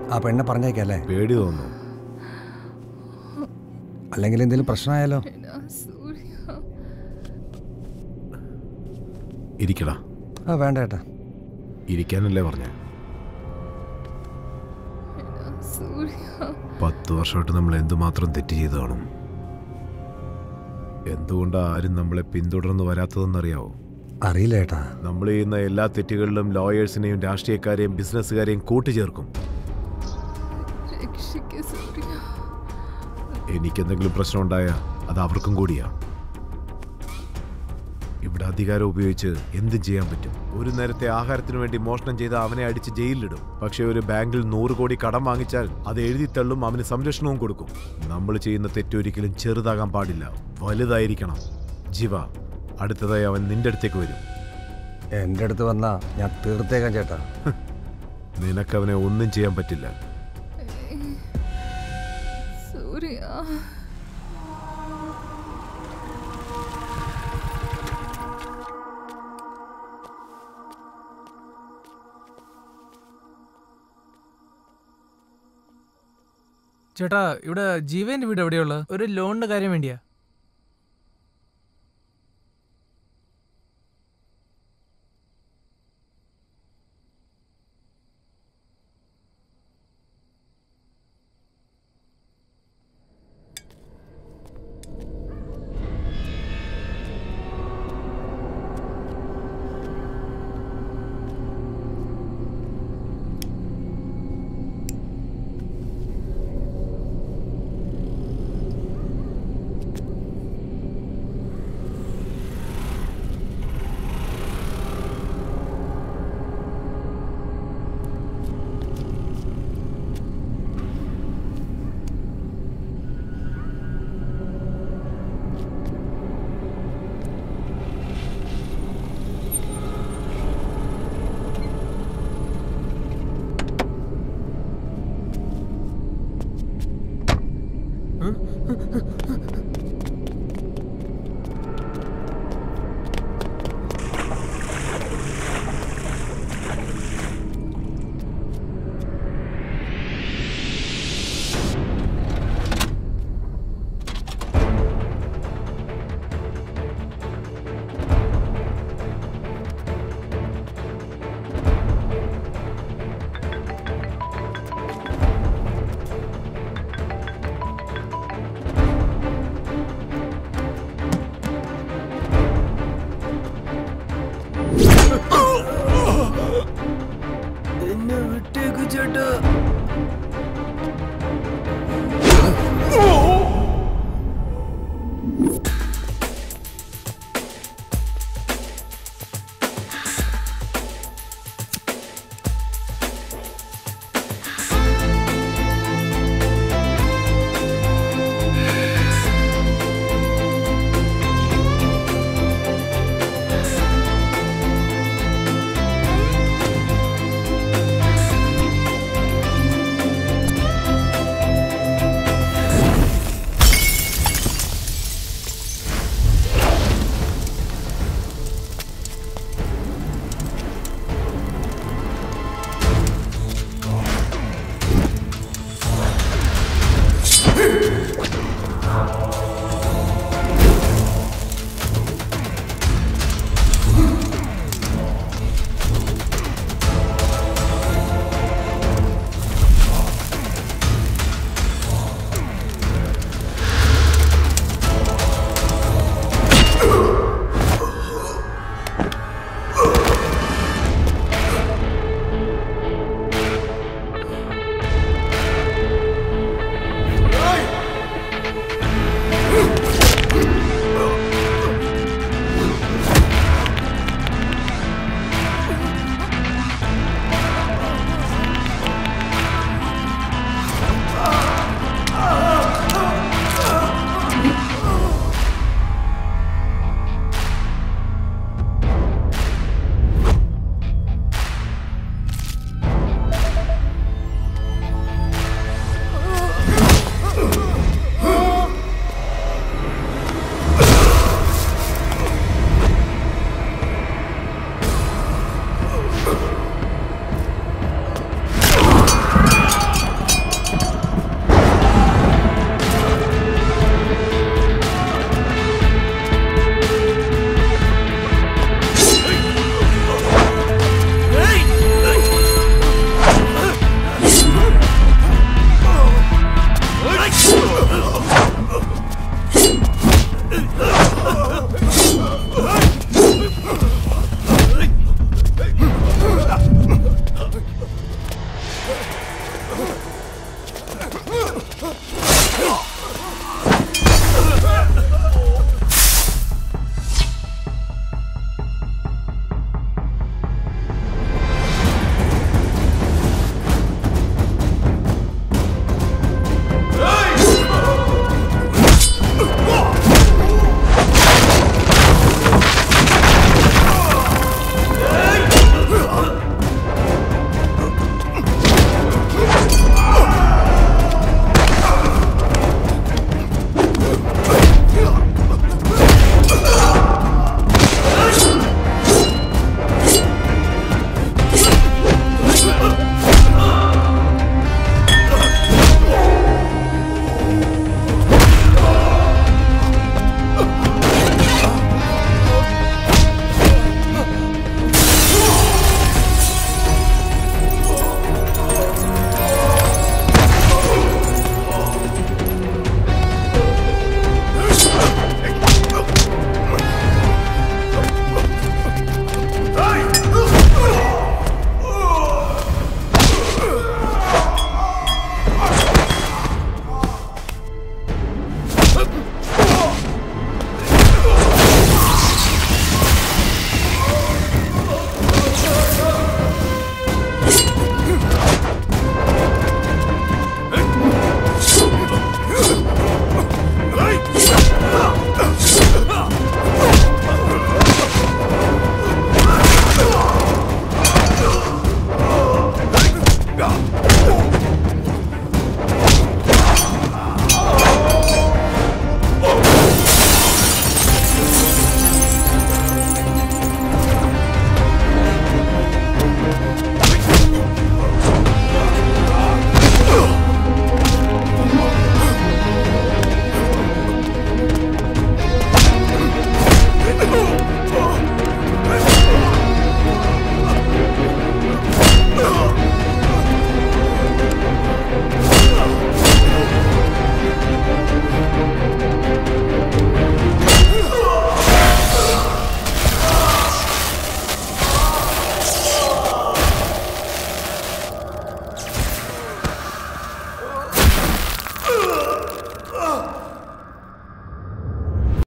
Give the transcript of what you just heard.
ആ പെണ്ണെ പറഞ്ഞേക്കല്ലേ പേടി തോന്നുന്നു അല്ലെങ്കിൽ എന്തെങ്കിലും പ്രശ്നമായാലോ എടാ സൂര്യ ഇരിക്കടാ ആ വേണ്ട ഏട്ടാ ഇരിക്കാനല്ലേ പറഞ്ഞേ എടാ സൂര്യ പത്ത് വർഷമായിട്ട് നമ്മൾ എന്തുമാത്രം തെറ്റ് ചെയ്തു കാണും എന്തുകൊണ്ടാ ആരും നമ്മളെ പിന്തുടർന്ന് വരാത്തതെന്നറിയാവോ അറിയില്ല ഏട്ടാ നമ്മൾ ചെയ്യുന്ന എല്ലാ തെറ്റുകളിലും ലോയേഴ്സിനെയും രാഷ്ട്രീയക്കാരെയും ബിസിനസ്സുകാരെയും കൂട്ടിച്ചേർക്കും രക്ഷിക്ക സൂര്യ എനിക്കെന്തെങ്കിലും പ്രശ്നം ഉണ്ടായാൽ അത് അവർക്കും കൂടിയാ ഇവിടെ അധികാരം ഉപയോഗിച്ച് എന്തും ചെയ്യാൻ പറ്റും ഒരു നേരത്തെ ആഹാരത്തിന് വേണ്ടി മോഷണം ചെയ്ത അവനെ അടിച്ച് ജയിലിലിടും പക്ഷേ ഒരു ബാങ്കിൽ നൂറ് കോടി കടം വാങ്ങിച്ചാൽ അത് എഴുതി തള്ളും അവന് സംരക്ഷണവും കൊടുക്കും നമ്മൾ ചെയ്യുന്ന തെറ്റൊരിക്കലും ചെറുതാകാൻ പാടില്ല വലുതായിരിക്കണം ജീവ അടുത്തതായി അവൻ നിന്റെ അടുത്തേക്ക് വരും എൻ്റെ അടുത്ത് വന്നാ ഞാൻ തീർത്തേക്കാം ചേട്ടാ നിനക്കവനെ ഒന്നും ചെയ്യാൻ പറ്റില്ല സൂര്യ ചേട്ടാ ഇവിടെ ജീവന്റെ വീട് എവിടെയുള്ള ഒരു ലോണിന്റെ കാര്യം വേണ്ടിയാ എന്നെ വിട്ടേക്ക് ചേട്ടാ ആ Bang!